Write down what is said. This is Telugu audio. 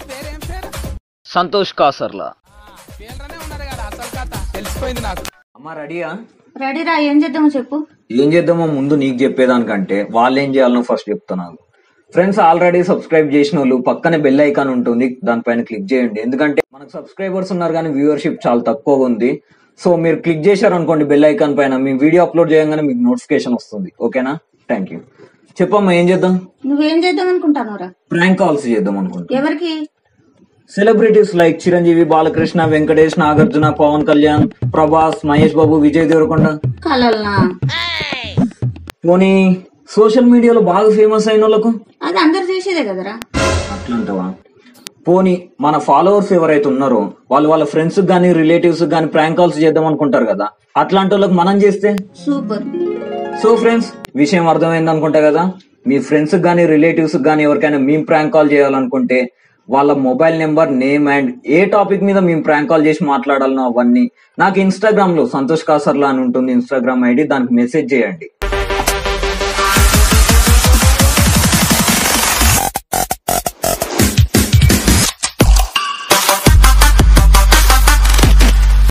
పేరేం పేరు సంతోష్ కాసర్లా పేర్లనే ఉన్నారు కదా అసలు కథ తెలిసిపోయింది నాకు అమ్మ రెడీయా రెడీరా ఏం చేద్దామో చెప్పు ఏం చేద్దామో ముందు నీకు చెప్పేదానికంటే వాళ్ళు ఏం చేయాలనో ఫస్ట్ చెప్తున్నాను ఫ్రెండ్స్ ఆల్రెడీ సబ్స్క్రైబ్ చేసిన వాళ్ళు పక్కనే బెల్ ఐకాన్ ఉంటుంది దానిపైన క్లిక్ చేయండి ఎందుకంటే మనకు సబ్స్క్రైబర్స్ ఉన్నారు కానీ వ్యూవర్షిప్ చాలా తక్కువగా ఉంది సో మీరు క్లిక్ చేశారు అనుకోండి బెల్ ఐకాన్ పైన మీ వీడియో అప్లోడ్ చేయగానే మీకు నోటిఫికేషన్ వస్తుంది ఓకేనా థ్యాంక్ యూ చెప్పమ్మా ఏం చేద్దాం నువ్వేం చేద్దాం అనుకుంటానురా ప్రాంక్ కాల్స్ చేద్దాం అనుకుంటా ఎవరికి సెలబ్రిటీస్ లైక్ చిరంజీవి బాలకృష్ణ వెంకటేష్ నాగార్జున పవన్ కళ్యాణ్ ప్రభాస్ మహేష్ బాబు విజయ్ దేవరకొండ కలల్నా పోనీ సోషల్ మీడియాలో బాగా ఫేమస్ అయిన వాళ్ళకు అది అందరు చేసేదే కదరా అట్లంటవా పోనీ మన ఫాలోవర్స్ ఎవరైతే ఉన్నారో వాళ్ళు వాళ్ళ ఫ్రెండ్స్ గానీ రిలేటివ్స్ గానీ ప్రాంక్ కాల్స్ చేద్దాం అనుకుంటారు కదా అట్లాంటి వాళ్ళకి మనం చేస్తే సూపర్ సో ఫ్రెండ్స్ విషయం అర్థమైంది అనుకుంటా కదా మీ ఫ్రెండ్స్ గానీ రిలేటివ్స్ గానీ ఎవరికైనా మేము ప్రాంక్ కాల్ చేయాలనుకుంటే వాళ్ళ mobile number name and a topic మీద మేము ప్రాంక్ కాల్ చేసి మాట్లాడాలనో అవన్నీ నాకు ఇన్స్టాగ్రామ్ లో సంతోష్ కాసర్లా అని ఉంటుంది ఇన్స్టాగ్రామ్ ఐడి దానికి మెసేజ్ చేయండి